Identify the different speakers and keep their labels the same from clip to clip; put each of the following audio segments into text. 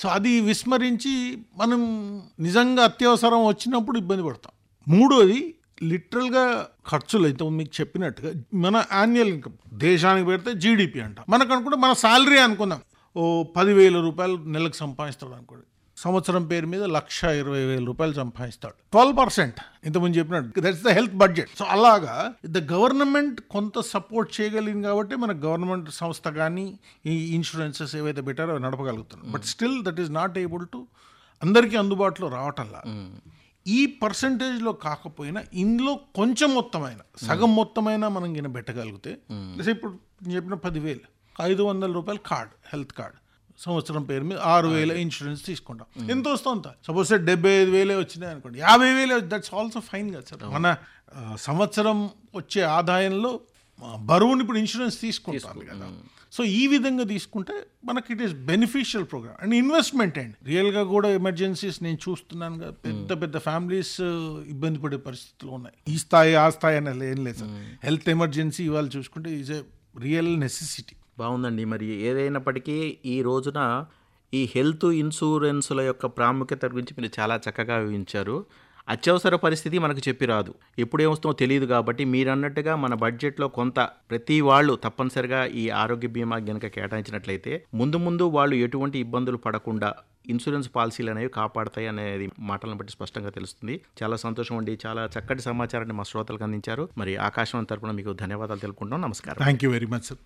Speaker 1: so అది విస్మరించి మనం నిజంగా అత్యవసరం వచ్చినప్పుడు ఇబ్బంది పడతాం మూడోది లిటరల్గా ఖర్చులు అయితే మీకు చెప్పినట్టుగా మన యాన్యువల్ ఇన్కమ్ దేశానికి పెడితే జీడిపి అంట మనకు అనుకుంటే మన శాలరీ అనుకుందాం ఓ పదివేల రూపాయలు నెలకు సంపాదిస్తాడు అనుకోండి సంవత్సరం పేరు మీద లక్ష ఇరవై వేల రూపాయలు సంపాదిస్తాడు ట్వెల్వ్ పర్సెంట్ ఇంతకుముందు చెప్పినట్టు that's the health budget so అలాగా ద గవర్నమెంట్ కొంత సపోర్ట్ చేయగలిగింది కాబట్టి మన గవర్నమెంట్ సంస్థ కానీ ఈ ఇన్సూరెన్సెస్ ఏవైతే పెట్టారో అవి నడపగలుగుతున్నాం but still that is not able to అందరికీ అందుబాటులో రావటంలా ఈ పర్సంటేజ్లో కాకపోయినా ఇందులో కొంచెం మొత్తమైన సగం మొత్తమైన మనం గిన పెట్టగలిగితే లేకపోతే ఇప్పుడు నేను చెప్పిన పదివేలు ఐదు వందల రూపాయలు కార్డ్ హెల్త్ కార్డ్ సంవత్సరం పేరు మీద ఆరు వేల ఇన్సూరెన్స్ తీసుకుంటాం ఎంత వస్తుందా సపోజ్ డెబ్బై ఐదు వేలే వచ్చినాయి అనుకోండి యాభై వేలే దట్స్ ఆల్సో ఫైన్ కదా సార్ మన ఆ, సంవత్సరం వచ్చే ఆదాయంలో ఆ, బరువుని ఇప్పుడు ఇన్సూరెన్స్ తీసుకుంటారు కదా సో ఈ విధంగా తీసుకుంటే మనకి it is beneficial program and investment అండి రియల్గా కూడా ఎమర్జెన్సీస్ నేను చూస్తున్నాను కదా పెద్ద పెద్ద ఫ్యామిలీస్ ఇబ్బంది పడే పరిస్థితులు ఉన్నాయి ఈ స్థాయి ఆ స్థాయి అనేది ఏం లేదు సార్ హెల్త్ ఎమర్జెన్సీ ఇవాళ చూసుకుంటే ఈజ్ ఎ రియల్ నెసెసిటీ
Speaker 2: బాగుందండి మరి ఏదైనప్పటికీ ఈ రోజున ఈ హెల్త్ ఇన్సూరెన్సుల యొక్క ప్రాముఖ్యత గురించి మీరు చాలా చక్కగా వివరించారు అత్యవసర పరిస్థితి మనకు చెప్పి రాదు ఎప్పుడు ఏమొస్తుందో తెలియదు కాబట్టి మీరు అన్నట్టుగా మన బడ్జెట్లో కొంత ప్రతి వాళ్ళు తప్పనిసరిగా ఈ ఆరోగ్య బీమా గనుక కేటాయించినట్లయితే ముందు ముందు వాళ్ళు ఎటువంటి ఇబ్బందులు పడకుండా ఇన్సూరెన్స్ పాలసీలు అనేవి కాపాడతాయి అనేది మాటలను బట్టి స్పష్టంగా తెలుస్తుంది చాలా సంతోషం అండి చాలా చక్కటి సమాచారాన్ని మా శ్రోతలకు అందించారు మరి ఆకాశవాణి తరపున మీకు ధన్యవాదాలు తెలుపుకుంటాం నమస్కారం
Speaker 1: thank you very much sir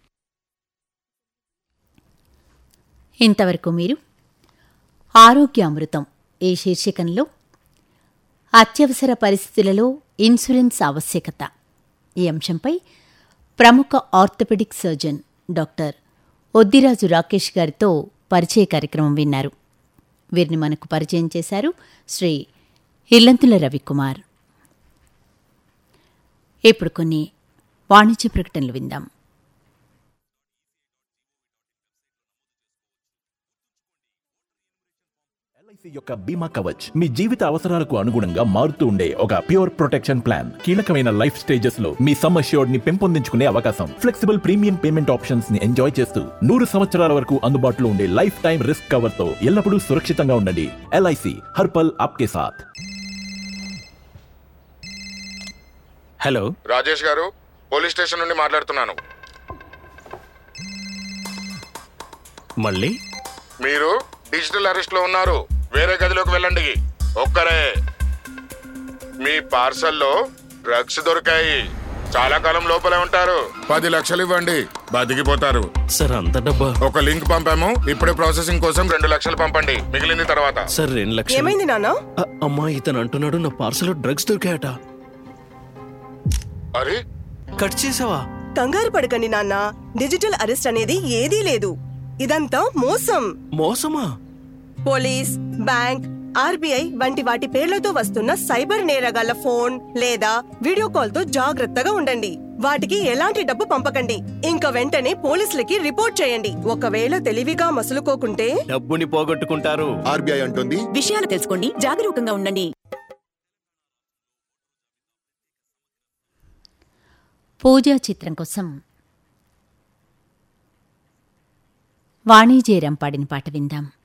Speaker 3: ఇంతవరకు మీరు ఆరోగ్య అమృతం ఈ శీర్షికంలో అత్యవసర పరిస్థితులలో ఇన్సూరెన్స్ ఆవశ్యకత ఈ అంశంపై ప్రముఖ orthopaedic surgeon doctor Oddiraju Rakesh గారితో పరిచయ కార్యక్రమం విన్నారు వీరిని మనకు పరిచయం చేశారు శ్రీ ఇల్లంతుల రవికుమార్ ఇప్పుడు కొన్ని వాణిజ్య ప్రకటనలు విందాం
Speaker 4: ఎల్ఐసి యొక్క బీమా కవచ్ మీ జీవిత అవసరాలకు అనుగుణంగా మారుతూ ఉండే ఒక ప్యూర్ ప్రొటెక్షన్ ప్లాన్ కీలకమైన లైఫ్ స్టేజెస్ లో మీ సమ్ అష్యూర్డ్ ని పెంపొందించుకునే అవకాశం ఫ్లెక్సిబుల్ ప్రీమియం పేమెంట్ ఆప్షన్స్ ని ఎంజాయ్ చేస్తూ నూరు సంవత్సరాల వరకు అందుబాటులో ఉండే లైఫ్ టైం రిస్క్ కవర్ తో ఎల్లప్పుడూ సురక్షితంగా ఉండండి ఎల్ఐసి హర్పల్ ఆప్కే సాథ్
Speaker 5: హలో
Speaker 6: రాజేష్ గారు పోలీస్ స్టేషన్ నుండి మాట్లాడుతున్నాను
Speaker 5: మళ్ళీ
Speaker 6: మీరు డిజిటల్ అరెస్ట్ లో ఉన్నారు వేరే గదిలోకి వెళ్ళండి ఒక్కరే మీ పార్సల్లో డ్రగ్స్ దొరికాయి చాలా కాలం లోపలే ఉంటారు పది లక్షలు ఇవ్వండి బతికిపోతారు
Speaker 5: సార్ అంత డబ్బా
Speaker 6: ఒక లింక్ పంపాము ఇప్పుడే ప్రాసెసింగ్ కోసం రెండు లక్షలు పంపండి మిగిలింది తర్వాత
Speaker 5: సార్ రెండు లక్షలు
Speaker 7: ఏమైంది నాన్న
Speaker 5: అ- అమ్మా ఇతను అంటున్నాడు నా పార్సల్ డ్రగ్స్ దొరికాయట
Speaker 6: అరే
Speaker 5: కట్ చేసావా
Speaker 7: కంగారు పడకండి నాన్న డిజిటల్ అరెస్ట్ అనేది ఏదీ లేదు ఇదంతా మోసం
Speaker 5: మోసమా
Speaker 7: పోలీస్ బ్యాంక్ ఆర్బీఐ వంటి వాటి పేర్లతో వస్తున్న సైబర్ నేరగాళ్ల ఫోన్ లేదా వీడియో కాల్ తో జాగ్రత్తగా ఉండండి వాటికి ఎలాంటి డబ్బు పంపకండి ఇంకా వెంటనే పోలీసులకి రిపోర్ట్ చేయండి ఒకవేళ తెలివిగా మసులుకోకుంటే
Speaker 5: డబ్బుని పోగొట్టుకుంటారు
Speaker 6: ఆర్బీఐ అంటుంది
Speaker 8: విషయాలు తెలుసుకోండి జాగరూకంగా ఉండండి
Speaker 3: పూజా చిత్రం కోసం వాణిజ్యరం పాడిన పాట విందాం